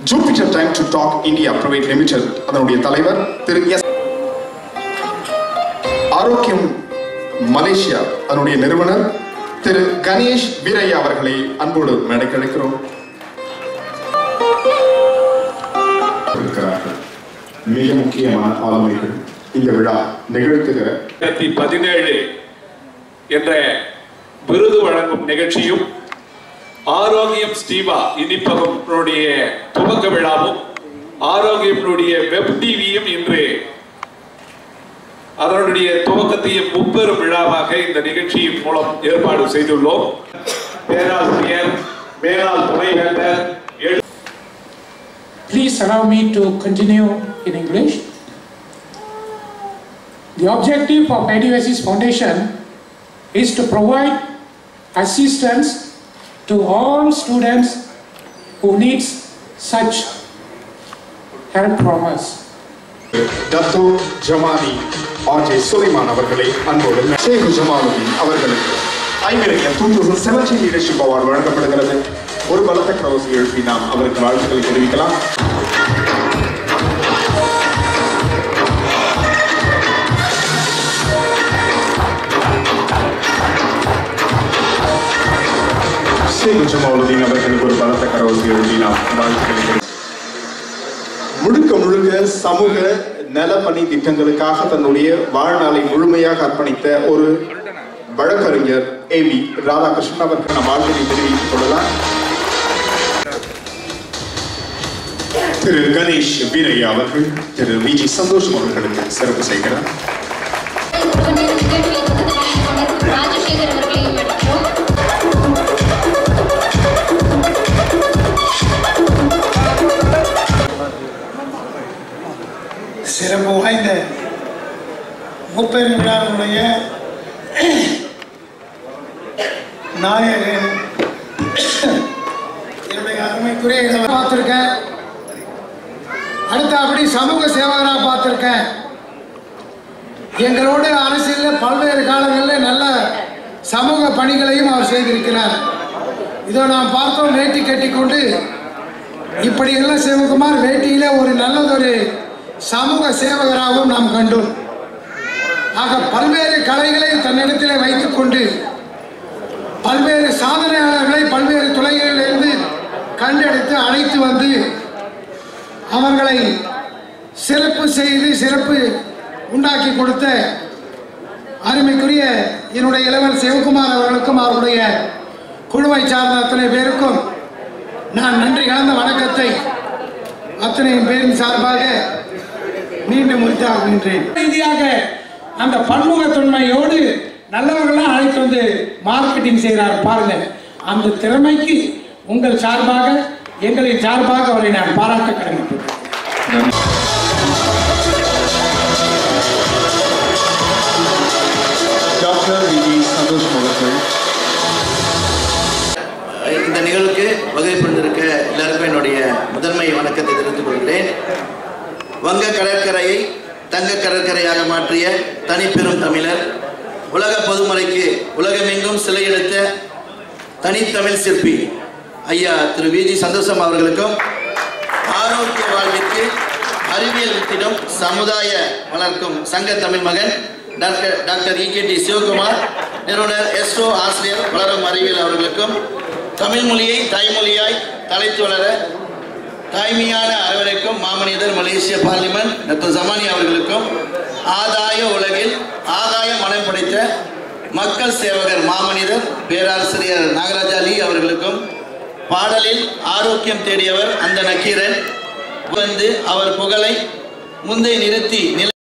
Jupiter time to talk India private limited அதனுடைய தலைவர் திரு S ஆரோக்கியம் மலேசியா அதனுடைய நிறுவனர் திரு கணேஷ் வீரையா அவர்களை அன்போடு மேடைக்கு அழைக்கிறோம் இருக்கிறார்கள். மிக முக்கியமான ஆளுமைகள் இந்த விழா நிகழ்த்துகிற ரெண்டாயிரத்தி பதினேழு என்ற விருது வழங்கும் நிகழ்ச்சியும் ஆரோக்கியம் ஸ்டீவா இனிப்பகனுடைய துவக்க விழாவும் ஆரோக்கியத்தினுடைய வெப் டிவியும் இன்று அதனுடைய துவக்கத்தையும் முப்பெரும் விழாவாக இந்த நிகழ்ச்சியின் மூலம் ஏற்பாடு செய்துள்ளோம் பேராசிரியர் மேலாள் துணைவேந்தர் எழு- Please allow me to continue in English. The objective of Ideoasis Foundation is to provide assistance to all students who needs such help from us. Dato Jamani RJ Sulaiman அவர்களை அன்போடு ஷேக் ஜமாலுதீன் அவர்களுக்கு ஐவரைய two thousand seventeen leadership award வழங்கப்படுகிறது ஒரு பலத்த கரோசி எழுப்பி நாம் அவருக்கு வாழ்த்துக்களை தெரிவிக்கலாம் ஷேக் ஜமாலுதீன் அவர்களுக்கு ஒரு பலத்த கரோசி எழுப்பி நாம் வாழ்த்துக்களை தெரிவிக்கலாம் முழுக்க முழுக்க சமூக நலப்பணி திட்டங்களுக்காக தன்னுடைய வாழ்நாளை முழுமையாக அர்ப்பணித்த ஒரு வழக்கறிஞர் ஏ வி ராதாகிருஷ்ணன் அவருக்கு நாம் வாழ்க்கையை தெரிவித்துக் கொள்ளலாம் திரு கணேஷ் வீரையா அவர்கள் திரு வி ஜி சந்தோஷ் அவர்களுக்கு சிறப்பு செய்கிறார் ராஜசேகர் அவர்களையும் அழைக்கிறோம் சிறப்பு வாய்ந்த முப்பெரும் விழாவினுடைய நாயகன் என்னுடைய அருமைக்குரிய இளவரசர் பார்த்துருக்கேன் அடுத்த அப்படி சமூக சேவகராக பார்த்துருக்கேன் எங்களோடு அரசியலில் பல்வேறு காலங்களில் நல்ல சமூக பணிகளையும் அவர் செய்திருக்கிறார் இதோ நாம் பார்த்தோம் வேட்டி கட்டிக்கொண்டு இப்படியெல்லாம் சிவகுமார் வேட்டியில ஒரு நல்லதொரு சமூக சேவகராகவும் நாம் கண்டோம் ஆக பல்வேறு கலைகளை தன்னிடத்திலே வைத்துக்கொண்டு பல்வேறு சாதனையாளர்களை பல்வேறு துறைகளிலிருந்து கண்டெடுத்து அழைத்து வந்து அவர்களை சிறப்பு செய்து சிறப்பு உண்டாக்கி கொடுத்த அருமைக்குரிய என்னுடைய இளவல் சிவகுமார் அவர்களுக்கும் அவருடைய குழுவை சார்ந்த அத்தனை பேருக்கும் நான் நன்றி கலந்த வணக்கத்தை அத்தனை பேரின் சார்பாக மீண்டும் உரித்தாகுகின்றேன் ரீதியாக அந்த பன்முகத்தன்மையோடு நல்லவர்களாம் அழைத்து வந்து மார்க்கெட்டிங் செய்கிறார் பாருங்க அந்த திறமைக்கு உங்கள் சார்பாக எங்களின் சார்பாக அவரை நான் பாராட்ட கடமைப்பட்டேன் டாக்டர் வி ஜி சந்தோஷ் அவர்கள் இந்த நிகழ்வுக்கு வகைப்படுத்திருக்க எல்லாருக்கும் என்னுடைய முதன்மை வணக்கத்தை தெரிவித்துக் கொள்கிறேன் வங்க கடற்கரையை தங்க கடற்கரையாக மாற்றிய தனிப்பெரும் தமிழர் உலக பொதுமறைக்கு உலகமெங்கும் சிலையெடுத்த தனித்தமிழ் சிற்பி ஐயா திரு விஜி சந்தோஷம் அவர்களுக்கும் ஆரோக்கிய வாழ்விற்கு அறிவியல் வித்திடும் சமுதாய வளர்க்கும் சங்க தமிழ் மகன் doctor doctor E K D Sivakumar நிறுவனர் எஸ்ஓ ஆசிரியர் வளரும் அறிவியல் அவர்களுக்கும் தமிழ் மொழியை தாய்மொழியாய் தலைத்து வளர தாய்மையான அரவணைக்கும் மாமனிதர் மலேசிய பார்லிமெண்ட் டாக்டர் ஜமானி அவர்களுக்கும் ஆதாய உலகில் ஆதாய மனம் படைத்த மக்கள் சேவகர் மாமனிதர் பேராசிரியர் நாகராஜா லீ அவர்களுக்கும் பாடலில் ஆரோக்கியம் தேடியவர் அந்த நக்கீரன் வந்து அவர் புகழை முந்தை நிறுத்தி நில